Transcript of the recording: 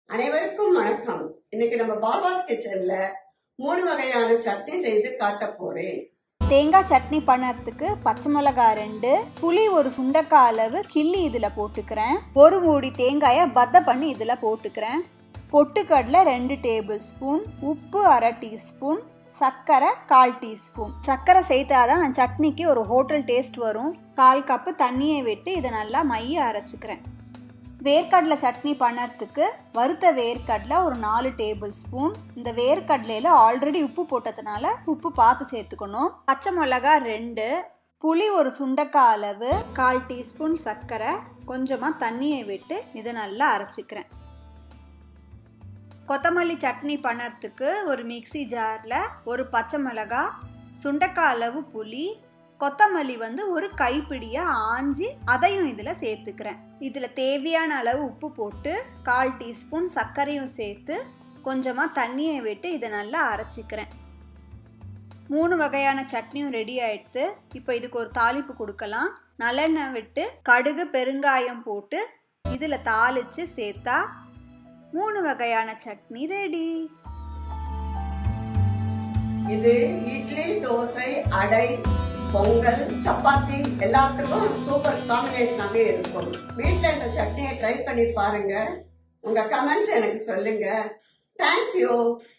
அனைவருக்கும் வணக்கம் இன்னைக்கு நம்ம பாபாஸ் கிச்சன்ல மூணு வகையான சட்னி செய்து காட்ட போறேன் தேங்காய் சட்னி பண்ணுறதுக்கு பச்சை மிளகாய் ரெண்டு புளி ஒரு சுண்டக்காய் அளவு கிள்ளி இதில் போட்டுக்கிறேன் ஒரு மூடி தேங்காயை பத்த பண்ணி இதில் போட்டுக்கிறேன் பொட்டுக்கடலை ரெண்டு டேபிள் ஸ்பூன் உப்பு அரை டீஸ்பூன் சர்க்கரை கால் டீஸ்பூன் சர்க்கரை சேர்த்தாதான் சட்னிக்கு ஒரு ஹோட்டல் டேஸ்ட் வரும் கால் கப்பு தண்ணியை விட்டு இதை நல்லா மைய அரைச்சிக்கிறேன் வேர்க்கடலை சட்னி பண்ணுறதுக்கு வறுத்த வேர்க்கடலை ஒரு நாலு டேபிள் ஸ்பூன் இந்த வேர்க்கடலையில் ஆல்ரெடி உப்பு போட்டதுனால உப்பு பார்த்து சேர்த்துக்கணும் பச்சை மிளகா ரெண்டு புளி ஒரு சுண்டக்காய் அளவு கால் டீஸ்பூன் சர்க்கரை கொஞ்சமாக தண்ணியை விட்டு இதை நல்லா அரைச்சிக்கிறேன் கொத்தமல்லி சட்னி பண்ணுறதுக்கு ஒரு மிக்சி ஜாரில் ஒரு பச்சை மிளகா சுண்டக்காய் அளவு புளி கொத்தமல்லி வந்து ஒரு கைப்பிடியை ஆஞ்சி அதையும் இதில் சேர்த்துக்கிறேன் இதில் தேவையான அளவு உப்பு போட்டு கால் டீஸ்பூன் சர்க்கரையும் சேர்த்து கொஞ்சமாக தண்ணியை விட்டு இதை நல்லா அரைச்சிக்கிறேன் மூணு வகையான சட்னியும் ரெடி ஆயிடுத்து இப்போ இதுக்கு ஒரு தாளிப்பு கொடுக்கலாம் நல்லெண்ணெய் விட்டு கடுகு பெருங்காயம் போட்டு இதில் தாளித்து சேர்த்தா மூணு வகையான சட்னி ரெடி இது இட்லி தோசை அடை பொங்கல் சப்பாத்தி எல்லாத்துக்கும் சூப்பர் காம்பினேஷனாவே இருக்கும் வீட்ல இந்த சட்னியை ட்ரை பண்ணி பாருங்க உங்க கமெண்ட்ஸ் எனக்கு சொல்லுங்க தேங்க்யூ